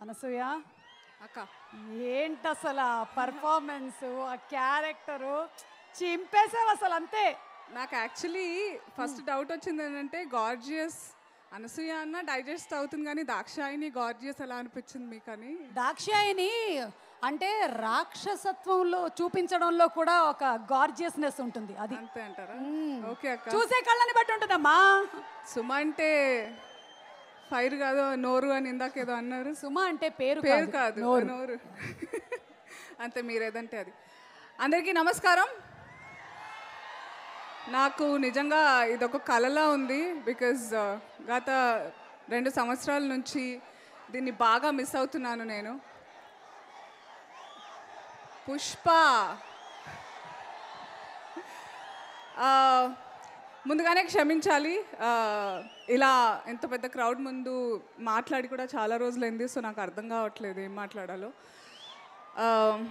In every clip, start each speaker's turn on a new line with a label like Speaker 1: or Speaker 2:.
Speaker 1: అనసూయ
Speaker 2: అక్క
Speaker 1: ఏంటి అసలు ఆ పర్ఫార్మెన్స్ ఆ క్యారెక్టరు చింపేసావు అసలు అంతే
Speaker 2: నాకు యాక్చువల్లీ ఫస్ట్ డౌట్ వచ్చింది ఏంటంటే గార్జియస్ అనసూయ అన్న డైజెస్ట్ అవుతుంది కానీ దాక్షాయిని గార్జియస్ ఎలా అనిపించింది మీకు అని
Speaker 1: దాక్షాయిని అంటే రాక్షసత్వంలో చూపించడంలో కూడా ఒక గార్జియస్నెస్ ఉంటుంది అది
Speaker 2: అంతే అంటారా ఓకే అక్క
Speaker 1: చూసే కళ్ళని బట్టి ఉంటుందమ్మా
Speaker 2: సుమ అంటే ఫైర్ కాదు నోరు అని ఇందాక ఏదో అన్నారు
Speaker 1: సుమ అంటే పేరు
Speaker 2: పేరు
Speaker 1: కాదు,
Speaker 2: కాదు
Speaker 1: నోరు.
Speaker 2: నోరు అంతే మీరేదంటే అది అందరికీ నమస్కారం నాకు నిజంగా ఇదొక కళలా ఉంది బికాజ్ గత రెండు సంవత్సరాల నుంచి దీన్ని బాగా మిస్ అవుతున్నాను నేను పుష్ప ఆ, ముందుగానే క్షమించాలి ఆ, ఇలా ఎంత పెద్ద క్రౌడ్ ముందు మాట్లాడి కూడా చాలా రోజులైంది సో నాకు అర్థం కావట్లేదు ఏం మాట్లాడాలో ఆ,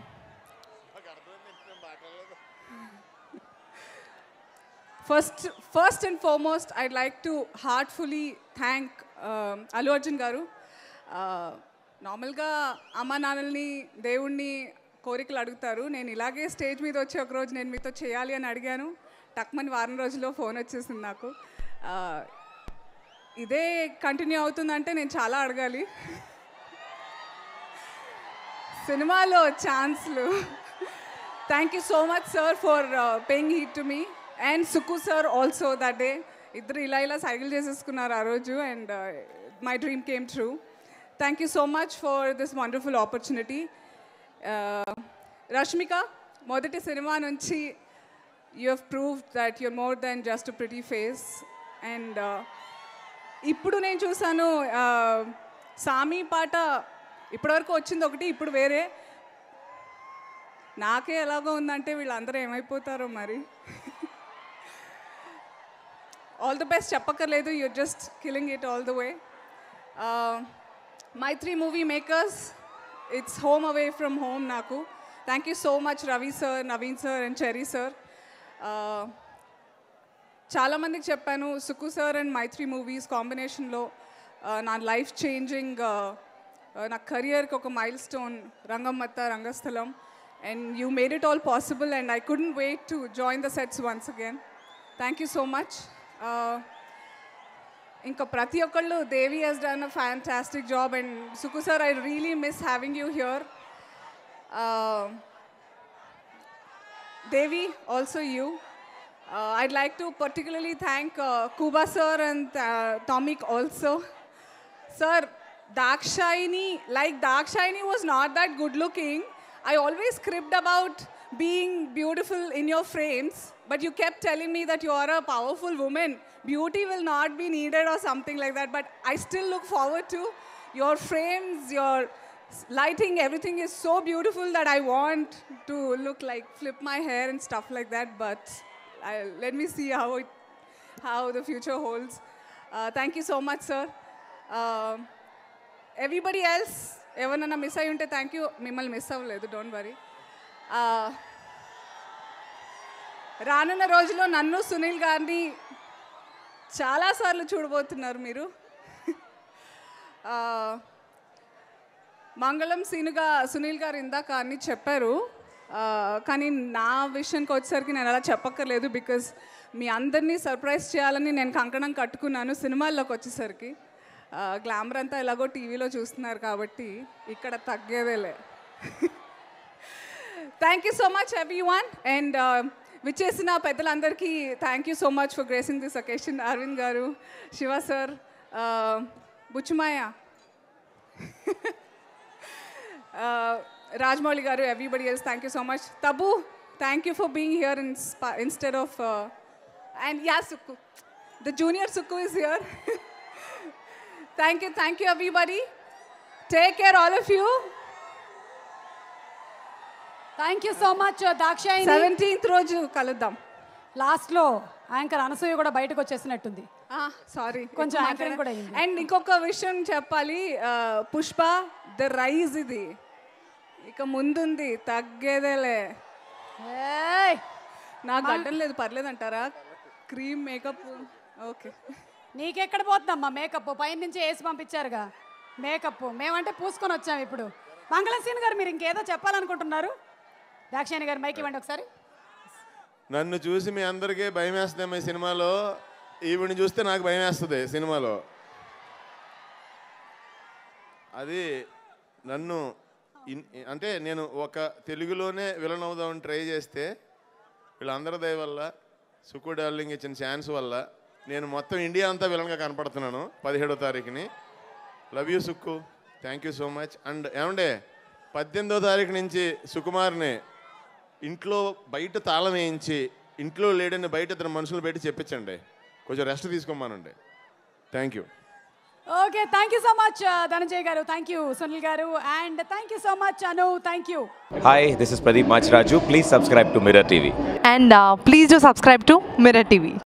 Speaker 2: first first and foremost I like to heartfully thank Allu Arjun garu నార్మల్గా అమ్మ నాన్నల్ని దేవుణ్ణి కోరికలు అడుగుతారు నేను ఇలాగే స్టేజ్ మీద వచ్చి ఒకరోజు నేను మీతో చేయాలి అని అడిగాను టక్మని వారం రోజుల్లో ఫోన్ వచ్చేసింది నాకు ఆ, ఇదే కంటిన్యూ అవుతుందంటే నేను చాలా అడగాలి సినిమాలో ఛాన్స్లు thank you so much sir for paying heed to me and Sukku sir also that day ఇద్దరు ఇలా ఇలా సైకిల్ చేసేసుకున్నారు ఆ రోజు and my dream came true thank you so much for this wonderful opportunity Rashmika మొదటి సినిమా నుంచి you have prove that you're more than just pretty face and ఇప్పుడు నేను చూసాను ఆ, సామి పాట ఇప్పటివరకు వచ్చింది ఒకటి ఇప్పుడు వేరే నాకే ఎలాగో ఉందంటే వీళ్ళందరూ ఏమైపోతారో మరి ఆల్ ది బెస్ట్ చెప్పక్కర్లేదు you just killing it all the way Mythri movie makers it's home away from home నాకు thank you so much Ravi sir Naveen sir and Cherry sir చాలామందికి చెప్పాను Suku sir and Mythri movies కాంబినేషన్లో నా లైఫ్ చేంజింగ్ నా కెరియర్కి ఒక milestone Rangammatta Rangasthalam and you made it all possible and I couldn't wait to join the sets once again thank you so much ఇంకా ప్రతి ఒక్కళ్ళు Devi he's done a fantastic job and Suku sir I really miss having you here Devi, also you. Uh, I'd like to particularly thank uh, Kuba sir and uh, Tomik also. Sir, Dakshayani, like Dakshayani was not that good looking. I always cribbed about being beautiful in your frames, but you kept telling me that you are a powerful woman. Beauty will not be needed or something like that, but I still look forward to your frames, your s- lighting, everything is so beautiful that I want to look like flip my hair and stuff like that, but I, let me see how it, how the future holds. Uh, thank you so much, sir. Um everybody else ఎవరన్నా miss అయి ఉంటే thank you మిమ్మల్ని miss అవ్వలేదు don't worry రానున్న రోజుల్లో నన్ను సునీల్ గారిని చాలాసార్లు చూడబోతున్నారు మీరు ఆ, మంగళం సీనుగా సునీల్ గారు ఇందాక అన్ని చెప్పారు ఆ, కానీ నా విషయానికి వచ్చేసరికి నేను అలా చెప్పక్కర్లేదు బికాజ్ మీ అందరినీ సర్ప్రైజ్ చేయాలని నేను కంకణం కట్టుకున్నాను సినిమాల్లోకి వచ్చేసరికి గ్లామర్ అంతా ఎలాగో టీవీలో చూస్తున్నారు కాబట్టి ఇక్కడ తగ్గేదేలే thank you so much everyone and విచ్చేసిన పెద్దలందరికీ thank you so much for gracing this occasion Aravind garu Siva sir బుచ్చుమాయ Rajamouli garu everybody else thank you so much Tabu thank you for being here in instead of and yeah Sukku the junior Sukku is here thank you thank you everybody take care all of you
Speaker 1: thank you so much Dakshayani
Speaker 2: seventeenth రోజు కలుద్దాం
Speaker 1: లాస్ట్లో anchor Anasuya కూడా బయటకు వచ్చేసినట్టుంది
Speaker 2: sorry
Speaker 1: కొంచెం anchoring కూడా అయింది.
Speaker 2: And ఇంకొక విషయం చెప్పాలి ఆ, పుష్ప ద రైజ్ ఇది ఇక ముందుంది తగ్గేదేలే
Speaker 1: ఏయ్
Speaker 2: నాకు గడ్డం లేదు పర్లేదు అంటారా క్రీమ్ మేకప్ ఓకే
Speaker 1: నీకెక్కడ పోతుందమ్మా మేకప్ పైన నుంచి వేసి పంపించారుగా మేకప్ మేమంటే పూసుకొని వచ్చాం ఇప్పుడు మంగళసీన్ గారు మీరు ఇంకేదో చెప్పాలనుకుంటున్నారు దాక్షాయణి గారు మైక్ ఇవ్వండి ఒకసారి
Speaker 3: నన్ను చూసి మీ అందరికీ భయం వేస్తుంది ఈ సినిమాలో ఈవిని చూస్తే నాకు భయం వేస్తుంది సినిమాలో అది నన్ను ఇన్- అంటే నేను ఒక తెలుగులోనే విలన్ అవుదామని ట్రై చేస్తే వీళ్ళందరి దయ వల్ల సుకు డార్లింగ్ ఇచ్చిన ఛాన్స్ వల్ల నేను మొత్తం ఇండియా అంతా విలన్గా కనపడుతున్నాను పదిహేడో తారీఖుని love you Sukku thank you so much and ఏమండే పద్దెనిమిదో తారీఖు నుంచి సుకుమార్ని ఇంట్లో బయట తాళం వేయించి ఇంట్లో లేడని బయట ఇద్దరు మనుషులు పెట్టి చెప్పించండి కొంచెం రెస్ట్ తీసుకోమానండి thank you
Speaker 1: okay thank you so much Dhananjay garu thank you Sunil garu and thank you so much Anu thank you
Speaker 4: Hi, this is Pradeep Machraju. Please subscribe to Mirror TV.
Speaker 5: and uh, please do subscribe to Mirror TV.